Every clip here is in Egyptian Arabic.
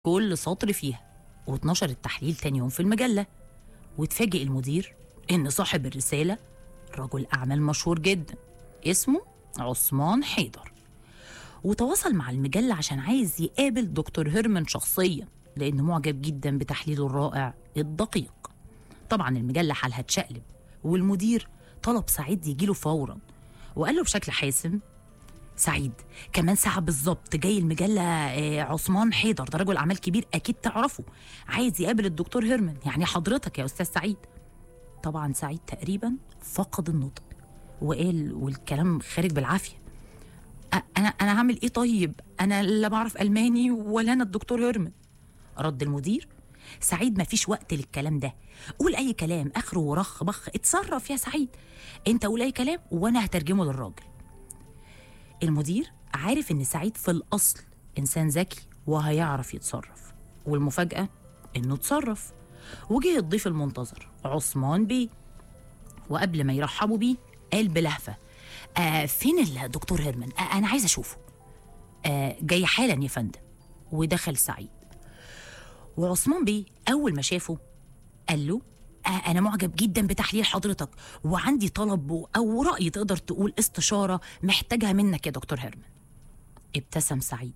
كل سطر فيها واتنشر التحليل تاني يوم في المجلة واتفاجئ المدير إن صاحب الرسالة رجل أعمال مشهور جدا اسمه عثمان حيدر وتواصل مع المجلة عشان عايز يقابل دكتور هيرمان شخصيا لأنه معجب جدا بتحليله الرائع الدقيق طبعا المجلة حالها اتشقلب والمدير طلب سعيد يجيله فورا وقال له بشكل حاسم سعيد كمان ساعة بالظبط جاي المجلة آه، عثمان حيدر ده رجل أعمال كبير أكيد تعرفه عايز يقابل الدكتور هيرمان يعني حضرتك يا أستاذ سعيد طبعا سعيد تقريبا فقد النطق وقال والكلام خارج بالعافية أ- أنا أنا هعمل إيه طيب أنا لا بعرف ألماني ولا أنا الدكتور هيرمان رد المدير سعيد ما فيش وقت للكلام ده قول أي كلام آخره ورخ بخ اتصرف يا سعيد أنت قول أي كلام وأنا هترجمه للراجل المدير عارف ان سعيد في الاصل انسان ذكي وهيعرف يتصرف والمفاجاه انه اتصرف وجه الضيف المنتظر عثمان بيه وقبل ما يرحبوا بيه قال بلهفه آه فين الدكتور هيرمان آه انا عايز اشوفه آه جاي حالا يا فندم ودخل سعيد وعثمان بيه اول ما شافه قال له آه أنا معجب جدا بتحليل حضرتك وعندي طلب أو رأي تقدر تقول استشارة محتاجها منك يا دكتور هيرمان ابتسم سعيد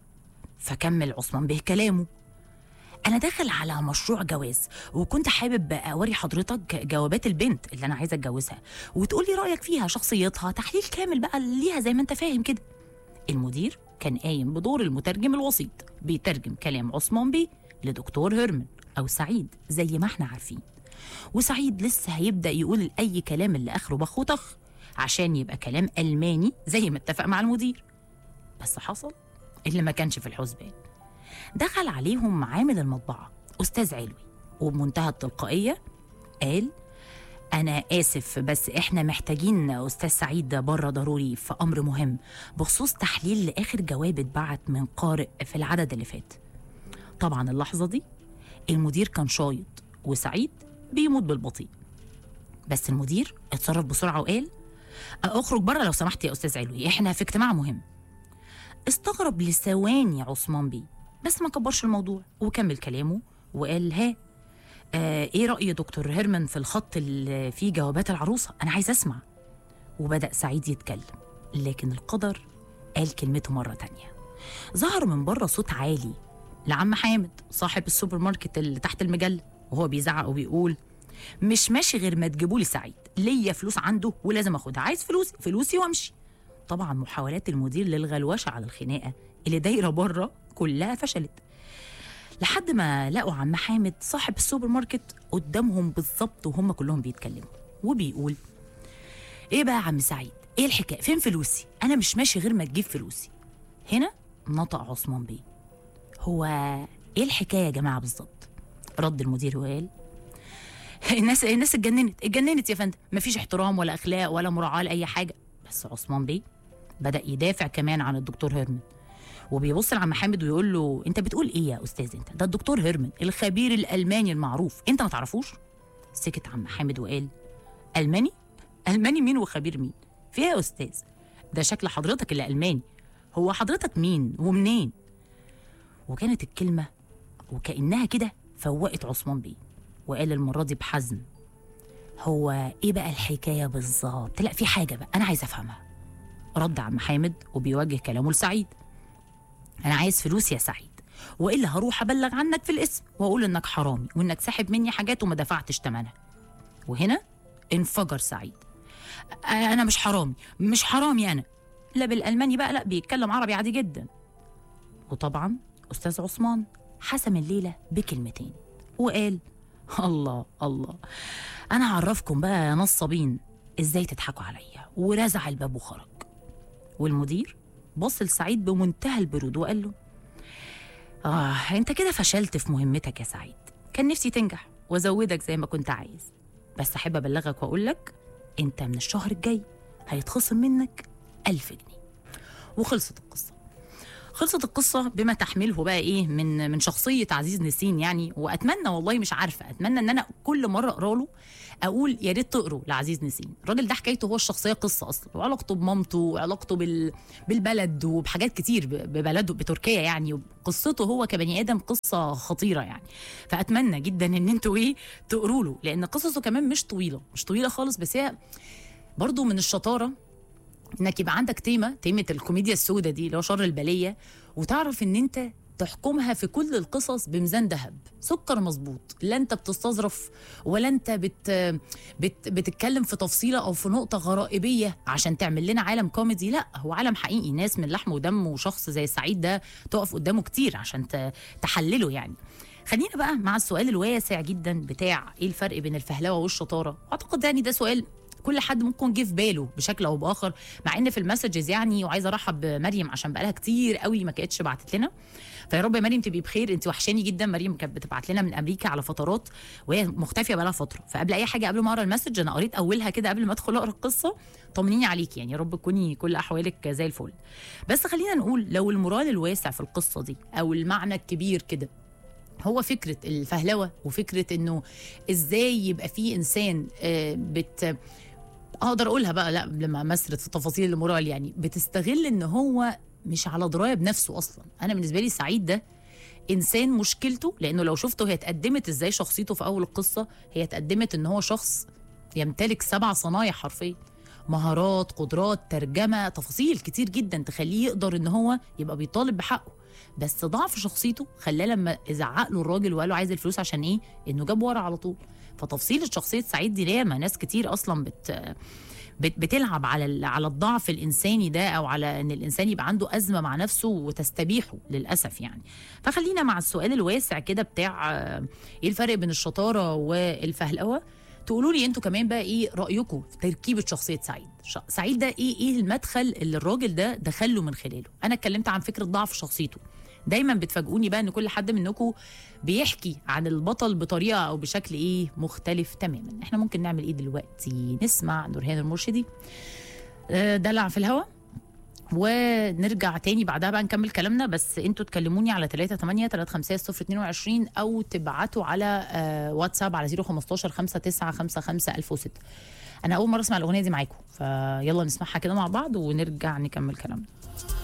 فكمل عثمان به كلامه أنا داخل على مشروع جواز وكنت حابب أوري حضرتك جوابات البنت اللي أنا عايزة أتجوزها وتقولي رأيك فيها شخصيتها تحليل كامل بقى ليها زي ما أنت فاهم كده المدير كان قايم بدور المترجم الوسيط بيترجم كلام عثمان بيه لدكتور هيرمان أو سعيد زي ما احنا عارفين وسعيد لسه هيبدأ يقول أي كلام اللي آخره بخ وطخ عشان يبقى كلام ألماني زي ما اتفق مع المدير بس حصل اللي ما كانش في الحسبان دخل عليهم عامل المطبعة أستاذ علوي وبمنتهى التلقائية قال أنا آسف بس إحنا محتاجين أستاذ سعيد ده بره ضروري في أمر مهم بخصوص تحليل لآخر جواب اتبعت من قارئ في العدد اللي فات طبعا اللحظة دي المدير كان شايط وسعيد بيموت بالبطيء بس المدير اتصرف بسرعة وقال اخرج بره لو سمحت يا استاذ علوي احنا في اجتماع مهم استغرب لثواني عثمان بيه بس ما كبرش الموضوع وكمل كلامه وقال ها آه ايه رأي دكتور هيرمان في الخط اللي فيه جوابات العروسة انا عايز اسمع وبدأ سعيد يتكلم لكن القدر قال كلمته مرة تانية ظهر من بره صوت عالي لعم حامد صاحب السوبر ماركت اللي تحت المجلة وهو بيزعق وبيقول مش ماشي غير ما تجيبولي سعيد ليا فلوس عنده ولازم اخدها عايز فلوس فلوسي وامشي طبعا محاولات المدير للغلوشه على الخناقه اللي دايره بره كلها فشلت لحد ما لقوا عم حامد صاحب السوبر ماركت قدامهم بالظبط وهم كلهم بيتكلموا وبيقول ايه بقى يا عم سعيد ايه الحكايه فين فلوسي انا مش ماشي غير ما تجيب فلوسي هنا نطق عثمان بيه هو ايه الحكايه يا جماعه بالظبط رد المدير وقال الناس الناس اتجننت اتجننت يا فندم مفيش احترام ولا اخلاق ولا مراعاه لاي حاجه بس عثمان بيه بدا يدافع كمان عن الدكتور هيرمان وبيبص لعم حامد ويقول له انت بتقول ايه يا استاذ انت ده الدكتور هيرمان الخبير الالماني المعروف انت ما تعرفوش سكت عم حامد وقال الماني الماني مين وخبير مين في ايه يا استاذ ده شكل حضرتك اللي الماني هو حضرتك مين ومنين وكانت الكلمه وكانها كده فوقت عثمان بيه وقال المرة دي بحزم هو ايه بقى الحكاية بالظبط لا في حاجة بقى انا عايز افهمها رد عم حامد وبيوجه كلامه لسعيد انا عايز فلوس يا سعيد والا هروح ابلغ عنك في الاسم واقول انك حرامي وانك ساحب مني حاجات وما دفعتش ثمنها وهنا انفجر سعيد "أ- انا مش حرامي مش حرامي انا لا بالالماني بقى لا بيتكلم عربي عادي جدا وطبعا استاذ عثمان حسم الليله بكلمتين وقال الله الله انا هعرفكم بقى يا نصابين ازاي تضحكوا عليا ورزع الباب وخرج والمدير بص لسعيد بمنتهى البرود وقال له اه انت كده فشلت في مهمتك يا سعيد كان نفسي تنجح وازودك زي ما كنت عايز بس احب ابلغك واقول لك انت من الشهر الجاي هيتخصم منك ألف جنيه وخلصت القصة خلصت القصة بما تحمله بقى ايه من من شخصية عزيز نسين يعني واتمنى والله مش عارفة اتمنى ان انا كل مرة اقرا له اقول يا ريت تقروا لعزيز نسين الراجل ده حكايته هو الشخصية قصة اصلا وعلاقته بمامته وعلاقته بال بالبلد وبحاجات كتير ب- ببلده بتركيا يعني قصته هو كبني ادم قصة خطيرة يعني فاتمنى جدا ان انتوا ايه تقروا له لان قصصه كمان مش طويلة مش طويلة خالص بس هي برضو من الشطارة انك يبقى عندك تيمه تيمه الكوميديا السوداء دي اللي هو شر البليه وتعرف ان انت تحكمها في كل القصص بميزان ذهب سكر مظبوط لا انت بتستظرف ولا انت بت بت بتتكلم في تفصيله او في نقطه غرائبيه عشان تعمل لنا عالم كوميدي لا هو عالم حقيقي ناس من لحم ودم وشخص زي سعيد ده تقف قدامه كتير عشان ت- تحلله يعني خلينا بقى مع السؤال الواسع جدا بتاع ايه الفرق بين الفهلوه والشطاره اعتقد يعني ده سؤال كل حد ممكن جه في باله بشكل او باخر مع ان في المسجز يعني وعايزه ارحب بمريم عشان بقالها كتير قوي ما كانتش بعتت لنا فيا رب يا مريم تبقي بخير انت وحشاني جدا مريم كانت بتبعت لنا من امريكا على فترات وهي مختفيه بقالها فتره فقبل اي حاجه قبل ما اقرا المسج انا قريت اولها كده قبل ما ادخل اقرا القصه طمنيني عليكي يعني يا رب تكوني كل احوالك زي الفل بس خلينا نقول لو المورال الواسع في القصه دي او المعنى الكبير كده هو فكره الفهلوه وفكره انه ازاي يبقى في انسان آه، بت اقدر اقولها بقى لا لما مسرة التفاصيل المورال يعني بتستغل ان هو مش على درايه بنفسه اصلا انا بالنسبه لي سعيد ده انسان مشكلته لانه لو شفته هي اتقدمت ازاي شخصيته في اول القصه هي اتقدمت ان هو شخص يمتلك سبع صنايع حرفيا مهارات قدرات ترجمه تفاصيل كتير جدا تخليه يقدر ان هو يبقى بيطالب بحقه بس ضعف شخصيته خلاه لما زعق له الراجل وقال له عايز الفلوس عشان ايه انه جاب ورا على طول فتفصيل شخصيه سعيد دي ياما ناس كتير اصلا بت بت- بتلعب على ال- على الضعف الانساني ده او على ان الانسان يبقى عنده ازمه مع نفسه وتستبيحه للاسف يعني فخلينا مع السؤال الواسع كده بتاع آه، ايه الفرق بين الشطاره والفهلوه تقولوا لي انتوا كمان بقى ايه رايكم في تركيبه شخصيه سعيد ش- سعيد ده ايه ايه المدخل اللي الراجل ده دخله من خلاله انا اتكلمت عن فكره ضعف شخصيته دايما بتفاجئوني بقى ان كل حد منكم بيحكي عن البطل بطريقه او بشكل ايه مختلف تماما احنا ممكن نعمل ايه دلوقتي نسمع نورهان المرشدي آه، دلع في الهوا ونرجع تاني بعدها بقى نكمل كلامنا بس انتوا تكلموني على 3 8 3 5 0 22 او تبعتوا على آه، واتساب على 015 59 55 1006 انا اول مره اسمع الاغنيه دي معاكم فيلا نسمعها كده مع بعض ونرجع نكمل كلامنا